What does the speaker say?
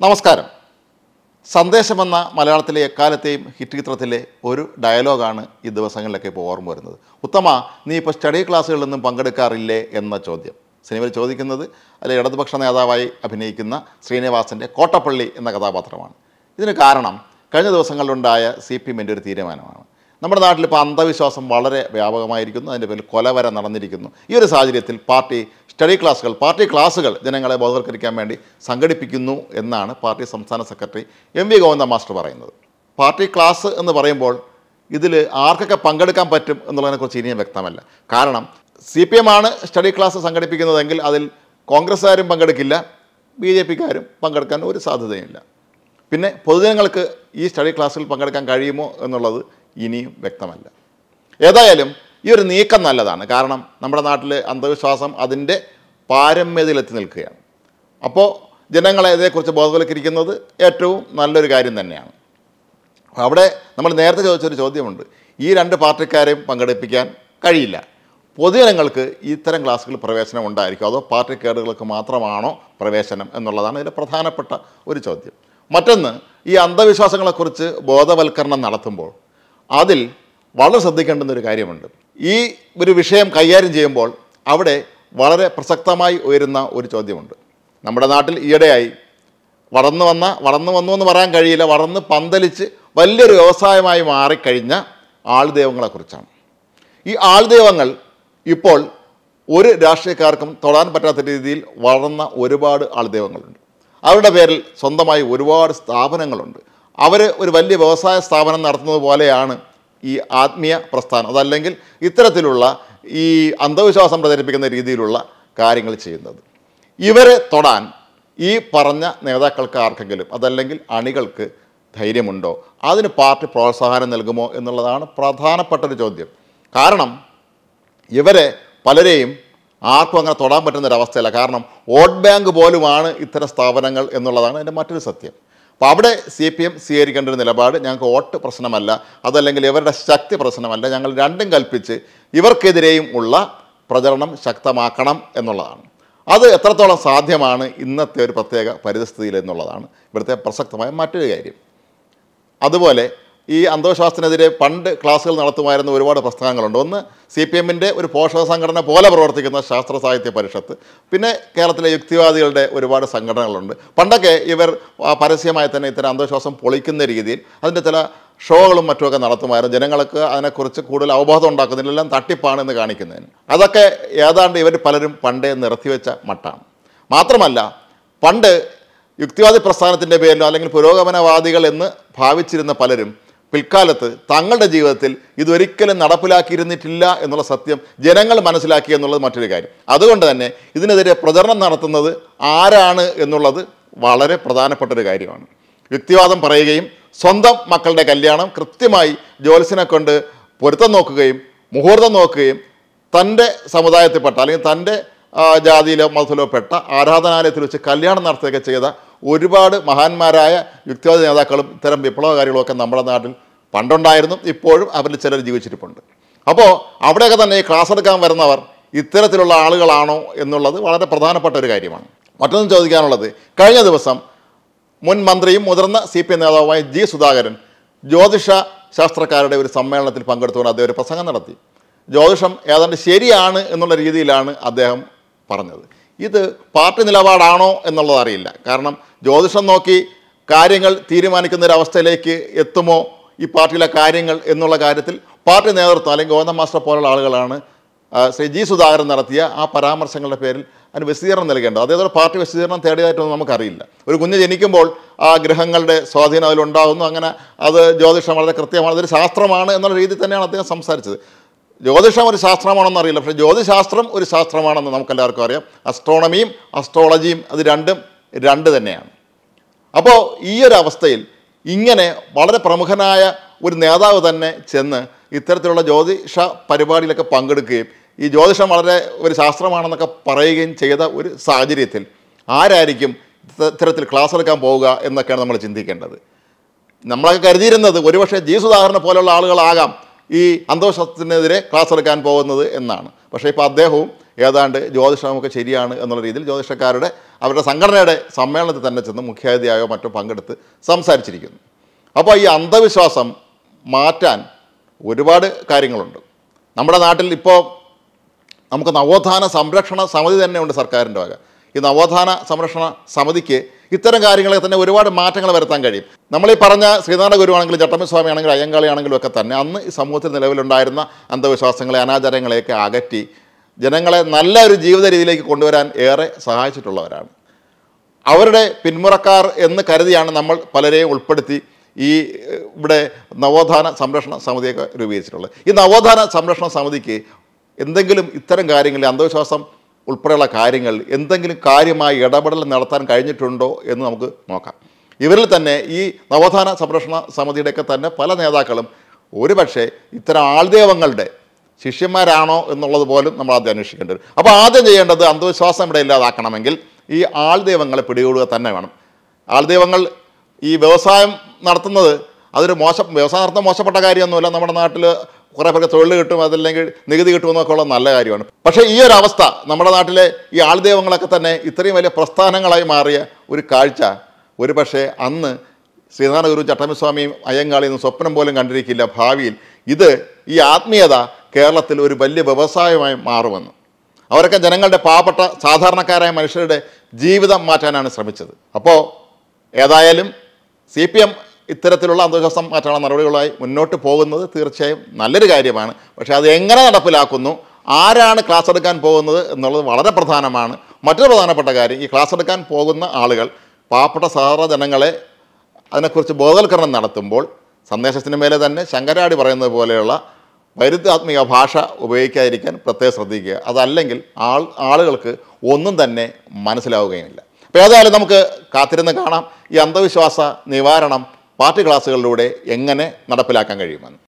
നമസ്കാരം സന്ദേശമെന്ന മലയാളത്തിലെ എക്കാലത്തെയും ഹിറ്റ് ചിത്രത്തിലെ ഒരു ഡയലോഗാണ് ഈ ദിവസങ്ങളിലൊക്കെ ഇപ്പോൾ ഓർമ്മ വരുന്നത് ഉത്തമ നീ ഇപ്പോൾ സ്റ്റഡി ക്ലാസ്സുകളിൽ നിന്നും പങ്കെടുക്കാറില്ലേ എന്ന ചോദ്യം സിനിമയിൽ ചോദിക്കുന്നത് അതിൽ ഇടതുപക്ഷ നേതാവായി അഭിനയിക്കുന്ന ശ്രീനിവാസൻ്റെ കോട്ടപ്പള്ളി എന്ന കഥാപാത്രമാണ് ഇതിന് കാരണം കഴിഞ്ഞ ദിവസങ്ങളിലുണ്ടായ സി പി എമ്മിൻ്റെ ഒരു തീരുമാനമാണ് നമ്മുടെ നാട്ടിൽ ഇപ്പോൾ അന്ധവിശ്വാസം വളരെ വ്യാപകമായിരിക്കുന്നു അതിൻ്റെ പേരിൽ കൊല വരെ നടന്നിരിക്കുന്നു ഈ ഒരു സാഹചര്യത്തിൽ പാർട്ടി സ്റ്റഡി ക്ലാസ്സുകൾ പാർട്ടി ക്ലാസ്സുകൾ ജനങ്ങളെ ബോധവൽക്കരിക്കാൻ വേണ്ടി സംഘടിപ്പിക്കുന്നു എന്നാണ് പാർട്ടി സംസ്ഥാന secretary M V Govinda master പറയുന്നത് പാർട്ടി ക്ലാസ് എന്ന് പറയുമ്പോൾ ഇതിൽ ആർക്കൊക്കെ പങ്കെടുക്കാൻ പറ്റും എന്നുള്ളതിനെക്കുറിച്ച് ഇനിയും വ്യക്തമല്ല കാരണം സി പി എം ആണ് സ്റ്റഡി ക്ലാസ് സംഘടിപ്പിക്കുന്നതെങ്കിൽ അതിൽ കോൺഗ്രസ്സുകാരും പങ്കെടുക്കില്ല ബി ജെ പിക്കാരും പങ്കെടുക്കാൻ ഒരു സാധ്യതയുമില്ല പിന്നെ പൊതുജനങ്ങൾക്ക് ഈ സ്റ്റഡി ക്ലാസ്സിൽ പങ്കെടുക്കാൻ കഴിയുമോ എന്നുള്ളത് ഇനിയും വ്യക്തമല്ല ഏതായാലും ഈ ഒരു നീക്കം നല്ലതാണ് കാരണം നമ്മുടെ നാട്ടിലെ അന്ധവിശ്വാസം അതിൻ്റെ പാരമ്യതയിലെത്തി നിൽക്കുകയാണ് അപ്പോൾ ജനങ്ങളെ ഇതേക്കുറിച്ച് ബോധവൽക്കരിക്കുന്നത് ഏറ്റവും നല്ലൊരു കാര്യം തന്നെയാണ് അപ്പോൾ അവിടെ നമ്മൾ നേരത്തെ ചോദിച്ചൊരു ചോദ്യമുണ്ട് ഈ രണ്ട് പാർട്ടിക്കാരെയും പങ്കെടുപ്പിക്കാൻ കഴിയില്ല പൊതുജനങ്ങൾക്ക് ഇത്തരം ക്ലാസ്സുകളിൽ പ്രവേശനം ഉണ്ടായിരിക്കും അതോ പാർട്ടി കേഡുകൾക്ക് മാത്രമാണോ പ്രവേശനം എന്നുള്ളതാണ് ഇതിൻ്റെ പ്രധാനപ്പെട്ട ഒരു ചോദ്യം മറ്റൊന്ന് ഈ അന്ധവിശ്വാസങ്ങളെക്കുറിച്ച് ബോധവൽക്കരണം നടത്തുമ്പോൾ അതിൽ വളരെ ശ്രദ്ധിക്കേണ്ടുന്ന ഒരു കാര്യമുണ്ട് ഈ ഒരു വിഷയം കൈകാര്യം ചെയ്യുമ്പോൾ അവിടെ വളരെ പ്രസക്തമായി ഉയരുന്ന ഒരു ചോദ്യമുണ്ട് നമ്മുടെ നാട്ടിൽ ഈയിടെയായി വളർന്നു വന്ന വളർന്നു വന്നു എന്ന് പറയാൻ കഴിയില്ല വളർന്ന് പന്തലിച്ച് വലിയൊരു വ്യവസായമായി മാറിക്കഴിഞ്ഞ ആൾദൈവങ്ങളെക്കുറിച്ചാണ് ഈ ആൾദൈവങ്ങൾ ഇപ്പോൾ ഒരു രാഷ്ട്രീയക്കാർക്കും തൊടാൻ പറ്റാത്ത രീതിയിൽ വളർന്ന ഒരുപാട് ആൾദൈവങ്ങളുണ്ട് അവരുടെ പേരിൽ സ്വന്തമായി ഒരുപാട് സ്ഥാപനങ്ങളുണ്ട് അവർ ഒരു വലിയ വ്യവസായ സ്ഥാപനം നടത്തുന്നത് പോലെയാണ് ഈ ആത്മീയ പ്രസ്ഥാനം അതല്ലെങ്കിൽ ഇത്തരത്തിലുള്ള ഈ അന്ധവിശ്വാസം പ്രചരിപ്പിക്കുന്ന രീതിയിലുള്ള കാര്യങ്ങൾ ചെയ്യുന്നത് ഇവരെ തൊടാൻ ഈ പറഞ്ഞ നേതാക്കൾക്ക് ആർക്കെങ്കിലും അതല്ലെങ്കിൽ അണികൾക്ക് ധൈര്യമുണ്ടോ അതിന് പാർട്ടി പ്രോത്സാഹനം നൽകുമോ എന്നുള്ളതാണ് പ്രധാനപ്പെട്ട ഒരു ചോദ്യം കാരണം ഇവരെ പലരെയും ആർക്കും അങ്ങനെ തൊടാൻ പറ്റുന്ന ഒരു അവസ്ഥയല്ല കാരണം വോട്ട് ബാങ്ക് പോലുമാണ് ഇത്തരം സ്ഥാപനങ്ങൾ എന്നുള്ളതാണ് അതിൻ്റെ മറ്റൊരു സത്യം അപ്പോൾ അവിടെ സി പി എം സ്വീകരിക്കേണ്ട ഒരു നിലപാട് ഞങ്ങൾക്ക് വോട്ട് പ്രശ്നമല്ല അതല്ലെങ്കിൽ ഇവരുടെ ശക്തി പ്രശ്നമല്ല ഞങ്ങൾ രണ്ടും കൽപ്പിച്ച് ഇവർക്കെതിരെയും ഉള്ള പ്രചരണം ശക്തമാക്കണം എന്നുള്ളതാണ് അത് എത്രത്തോളം സാധ്യമാണ് ഇന്നത്തെ ഒരു പ്രത്യേക പരിസ്ഥിതിയിൽ എന്നുള്ളതാണ് ഇവിടുത്തെ പ്രസക്തമായ മറ്റൊരു കാര്യം അതുപോലെ ഈ അന്ധവിശ്വാസത്തിനെതിരെ പണ്ട് ക്ലാസ്സുകൾ നടത്തുമായിരുന്ന ഒരുപാട് പ്രസ്ഥാനങ്ങളുണ്ട് ഒന്ന് സി പി എമ്മിൻ്റെ ഒരു പോഷക സംഘടന പോലെ പ്രവർത്തിക്കുന്ന ശാസ്ത്ര സാഹിത്യ പരിഷത്ത് പിന്നെ കേരളത്തിലെ യുക്തിവാദികളുടെ ഒരുപാട് സംഘടനകളുണ്ട് പണ്ടൊക്കെ ഇവർ ആ, പരസ്യമായി തന്നെ ഇത്തരം അന്ധവിശ്വാസം പൊളിക്കുന്ന രീതിയിൽ അതിൻ്റെ ചില ഷോകളും മറ്റുമൊക്കെ നടത്തുമായിരുന്നു ജനങ്ങൾക്ക് അതിനെക്കുറിച്ച് കൂടുതൽ അവബോധം ഉണ്ടാക്കുന്നതിലെല്ലാം തട്ടിപ്പാണെന്ന് കാണിക്കുന്നതിന് അതൊക്കെ ഏതാണ്ട് ഇവർ പലരും പണ്ടേ നിർത്തിവെച്ച മട്ടാണ് മാത്രമല്ല പണ്ട് യുക്തിവാദി പ്രസ്ഥാനത്തിൻ്റെ പേരിലോ അല്ലെങ്കിൽ പുരോഗമനവാദികൾ എന്ന് ഭാവിച്ചിരുന്ന പലരും പിൽക്കാലത്ത് തങ്ങളുടെ ജീവിതത്തിൽ ഇതൊരിക്കലും നടപ്പിലാക്കിയിരുന്നിട്ടില്ല എന്നുള്ള സത്യം ജനങ്ങൾ മനസ്സിലാക്കി എന്നുള്ളത് മറ്റൊരു കാര്യം അതുകൊണ്ട് തന്നെ ഇതിനെതിരെ പ്രചരണം നടത്തുന്നത് ആരാണ് എന്നുള്ളത് വളരെ പ്രധാനപ്പെട്ട ഒരു കാര്യമാണ് യുക്തിവാദം പറയുകയും സ്വന്തം മക്കളുടെ കല്യാണം കൃത്യമായി ജ്യോത്സ്യനെ കൊണ്ട് പൊരുത്തം നോക്കുകയും മുഹൂർത്തം നോക്കുകയും തൻ്റെ സമുദായത്തിൽപ്പെട്ട അല്ലെങ്കിൽ തൻ്റെ ആ, ജാതിയിലോ മതത്തിലോ പെട്ട ആരാധനാലയത്തിൽ വെച്ച് കല്യാണം നടത്തുകയൊക്കെ ചെയ്ത ഒരുപാട് മഹാന്മാരായ യുക്തിവാദി നേതാക്കളും ഇത്തരം വിപ്ലവകാരികളും ഒക്കെ നമ്മുടെ നാട്ടിൽ പണ്ടുണ്ടായിരുന്നു ഇപ്പോഴും അവരിൽ ചിലർ ജീവിച്ചിരിപ്പുണ്ട് അപ്പോൾ അവിടെയൊക്കെ തന്നെ ഈ ക്ലാസ് എടുക്കാൻ വരുന്നവർ ഇത്തരത്തിലുള്ള ആളുകളാണോ എന്നുള്ളത് വളരെ പ്രധാനപ്പെട്ട ഒരു കാര്യമാണ് മറ്റൊന്നും ചോദിക്കാനുള്ളത് കഴിഞ്ഞ ദിവസം മുൻ മന്ത്രിയും മുതിർന്ന സി പി എം നേതാവുമായ ജി സുധാകരൻ ജ്യോതിഷ ശാസ്ത്രക്കാരുടെ ഒരു സമ്മേളനത്തിൽ പങ്കെടുത്തുകൊണ്ട് അദ്ദേഹം ഒരു പ്രസംഗം നടത്തി ജ്യോതിഷം ഏതാണ്ട് ശരിയാണ് എന്നുള്ള രീതിയിലാണ് അദ്ദേഹം പറഞ്ഞത് ഇത് പാർട്ടി നിലപാടാണോ എന്നുള്ളത് അറിയില്ല കാരണം ജ്യോതിഷം നോക്കി കാര്യങ്ങൾ തീരുമാനിക്കുന്ന ഒരു അവസ്ഥയിലേക്ക് എത്തുമോ ഈ പാർട്ടിയിലെ കാര്യങ്ങൾ എന്നുള്ള കാര്യത്തിൽ പാർട്ടി നേതൃത്വം അല്ലെങ്കിൽ ഗോവിന്ദ മാസ്റ്റർ പോലുള്ള ആളുകളാണ് ആ, ശ്രീ ജി സുധാകരൻ നടത്തിയ ആ പരാമർശങ്ങളുടെ പേരിൽ അതിന് വിശദീകരണം നൽകേണ്ടത് അതേപോലെ പാർട്ടി വിശദീകരണം തേടിയതായിട്ടൊന്നും നമുക്കറിയില്ല ഒരു കുഞ്ഞ് ജനിക്കുമ്പോൾ ആ ഗ്രഹങ്ങളുടെ സ്വാധീനം അതിലുണ്ടാകുന്നു അങ്ങനെ അത് ജ്യോതിഷം വളരെ കൃത്യമാണ് അതൊരു ശാസ്ത്രമാണ് എന്നുള്ള രീതിയിൽ തന്നെയാണ് അദ്ദേഹം സംസാരിച്ചത് ജ്യോതിഷം ഒരു ശാസ്ത്രമാണെന്ന് അറിയില്ല പക്ഷേ ജ്യോതിശാസ്ത്രം ഒരു ശാസ്ത്രമാണെന്ന് നമുക്കെല്ലാവർക്കും അറിയാം അസ്ട്രോണമിയും അസ്ട്രോളജിയും അത് രണ്ടും രണ്ട് തന്നെയാണ് അപ്പോൾ ഈ ഒരു അവസ്ഥയിൽ ഇങ്ങനെ വളരെ പ്രമുഖനായ ഒരു നേതാവ് തന്നെ ചെന്ന് ഇത്തരത്തിലുള്ള ജ്യോതിഷ പരിപാടിയിലൊക്കെ പങ്കെടുക്കുകയും ഈ ജ്യോതിഷം വളരെ ഒരു ശാസ്ത്രമാണെന്നൊക്കെ പറയുകയും ചെയ്ത ഒരു സാഹചര്യത്തിൽ ആരായിരിക്കും ഇത്ത- ഇത്തരത്തിൽ ക്ലാസ് എടുക്കാൻ പോവുക എന്നൊക്കെയാണ് നമ്മൾ ചിന്തിക്കേണ്ടത് നമ്മളൊക്കെ കരുതിയിരുന്നത് ഒരുപക്ഷെ ജി സുധാകരനെ പോലെയുള്ള ആളുകളാകാം ഈ അന്ധവിശ്വാസത്തിനെതിരെ ക്ലാസ് എടുക്കാൻ പോകുന്നത് എന്നാണ് പക്ഷേ ഇപ്പോൾ അദ്ദേഹവും ഏതാണ്ട് ജ്യോതിഷമൊക്കെ ശരിയാണ് എന്നുള്ള രീതിയിൽ ജ്യോതിഷക്കാരുടെ അവരുടെ സംഘടനയുടെ സമ്മേളനത്തിൽ തന്നെ ചെന്ന് മുഖ്യാതിഥിയായോ മറ്റോ പങ്കെടുത്ത് സംസാരിച്ചിരിക്കുന്നു അപ്പോൾ ഈ അന്ധവിശ്വാസം മാറ്റാൻ ഒരുപാട് കാര്യങ്ങളുണ്ട് നമ്മുടെ നാട്ടിൽ ഇപ്പോൾ നമുക്ക് നവോത്ഥാന സംരക്ഷണ സമിതി തന്നെ ഉണ്ട് സർക്കാരിൻ്റെ വക ഈ നവോത്ഥാന സംരക്ഷണ സമിതിക്ക് ഇത്തരം കാര്യങ്ങളൊക്കെ തന്നെ ഒരുപാട് മാറ്റങ്ങൾ വരുത്താൻ കഴിയും നമ്മൾ ഈ പറഞ്ഞ ശ്രീനാരായണ ഗുരുവാണെങ്കിലും ചട്ടമ്പിസ്വാമി ആണെങ്കിലും അയ്യങ്കാളി ആണെങ്കിലും ഒക്കെ തന്നെ അന്ന് ഈ സമൂഹത്തിൽ നിലവിലുണ്ടായിരുന്ന അന്ധവിശ്വാസങ്ങളെ അനാചാരങ്ങളെയൊക്കെ അകറ്റി ജനങ്ങളെ നല്ല ഒരു ജീവിത രീതിയിലേക്ക് കൊണ്ടുവരാൻ ഏറെ സഹായിച്ചിട്ടുള്ളവരാണ് അവരുടെ പിന്മുറക്കാർ എന്ന് കരുതിയാണ് നമ്മൾ പലരെയും ഉൾപ്പെടുത്തി ഈ ഏഹ്, ഇവിടെ നവോത്ഥാന സംരക്ഷണ സമിതിയൊക്കെ രൂപീകരിച്ചിട്ടുള്ളത് ഈ നവോത്ഥാന സംരക്ഷണ സമിതിക്ക് എന്തെങ്കിലും ഇത്തരം കാര്യങ്ങളിൽ അന്ധവിശ്വാസം ഉൾപ്പെടെയുള്ള കാര്യങ്ങൾ എന്തെങ്കിലും കാര്യമായി ഇടപെടൽ നടത്താൻ കഴിഞ്ഞിട്ടുണ്ടോ എന്ന് നമുക്ക് നോക്കാം ഇവരിൽ തന്നെ ഈ നവോത്ഥാന സംരക്ഷണ സമിതിയുടെയൊക്കെ തന്നെ പല നേതാക്കളും ഒരുപക്ഷെ ഇത്തരം ആൾദൈവങ്ങളുടെ ശിഷ്യന്മാരാണോ എന്നുള്ളത് പോലും നമ്മൾ ആദ്യം അന്വേഷിക്കേണ്ടി വരും അപ്പോൾ ആദ്യം ചെയ്യേണ്ടത് അന്ധവിശ്വാസം ഇവിടെ ഇല്ലാതാക്കണമെങ്കിൽ ഈ ആൾദൈവങ്ങളെ പിടികൂടുക തന്നെ വേണം ആൾദൈവങ്ങൾ ഈ വ്യവസായം നടത്തുന്നത് അതൊരു മോശം വ്യവസായം നടത്തുന്ന മോശപ്പെട്ട കാര്യമൊന്നുമില്ല നമ്മുടെ നാട്ടിൽ കുറേ പേർക്ക് തൊഴിൽ കിട്ടും അതല്ലെങ്കിൽ നികുതി കിട്ടുമെന്നൊക്കെ ഉള്ള നല്ല കാര്യമാണ് പക്ഷേ ഈ ഒരു അവസ്ഥ നമ്മുടെ നാട്ടിലെ ഈ ആൾദൈവങ്ങളൊക്കെ തന്നെ ഇത്രയും വലിയ പ്രസ്ഥാനങ്ങളായി മാറിയ ഒരു കാഴ്ച ഒരു പക്ഷേ അന്ന് ശ്രീനാരായണ ഗുരു ചട്ടമ്പിസ്വാമിയും അയ്യങ്കാളിയും സ്വപ്നം പോലും കണ്ടിരിക്കില്ല ഭാവിയിൽ ഇത് ഈ ആത്മീയത കേരളത്തിൽ ഒരു വലിയ വ്യവസായമായി മാറുമെന്ന് അവരൊക്കെ ജനങ്ങളുടെ പാവപ്പെട്ട സാധാരണക്കാരായ മനുഷ്യരുടെ ജീവിതം മാറ്റാനാണ് ശ്രമിച്ചത് അപ്പോൾ ഏതായാലും സി പി എം ഇത്തരത്തിലുള്ള അന്ധവിശ്വാസം മാറ്റാനുള്ള നടപടികളായി മുന്നോട്ട് പോകുന്നത് തീർച്ചയായും നല്ലൊരു കാര്യമാണ് പക്ഷേ അത് എങ്ങനെ നടപ്പിലാക്കുന്നു ആരാണ് ക്ലാസ് എടുക്കാൻ പോകുന്നത് എന്നുള്ളത് വളരെ പ്രധാനമാണ് മറ്റൊരു പ്രധാനപ്പെട്ട കാര്യം ഈ ക്ലാസ് എടുക്കാൻ പോകുന്ന ആളുകൾ പാവപ്പെട്ട സാധാരണ ജനങ്ങളെ അതിനെക്കുറിച്ച് ബോധവൽക്കരണം നടത്തുമ്പോൾ സന്ദേശത്തിന് മേലെ തന്നെ ശങ്കരാടി പറയുന്നത് പോലെയുള്ള വൈരുദ്ധ്യാത്മിക ഭാഷ ഉപയോഗിക്കാതിരിക്കാൻ പ്രത്യേകം ശ്രദ്ധിക്കുക അതല്ലെങ്കിൽ ആൾ ആളുകൾക്ക് ഒന്നും തന്നെ മനസ്സിലാവുകയുമില്ല അപ്പോൾ ഏതായാലും നമുക്ക് കാത്തിരുന്ന് കാണാം ഈ അന്ധവിശ്വാസ നിവാരണം പാർട്ടി ക്ലാസ്സുകളിലൂടെ എങ്ങനെ നടപ്പിലാക്കാൻ കഴിയുമെന്ന്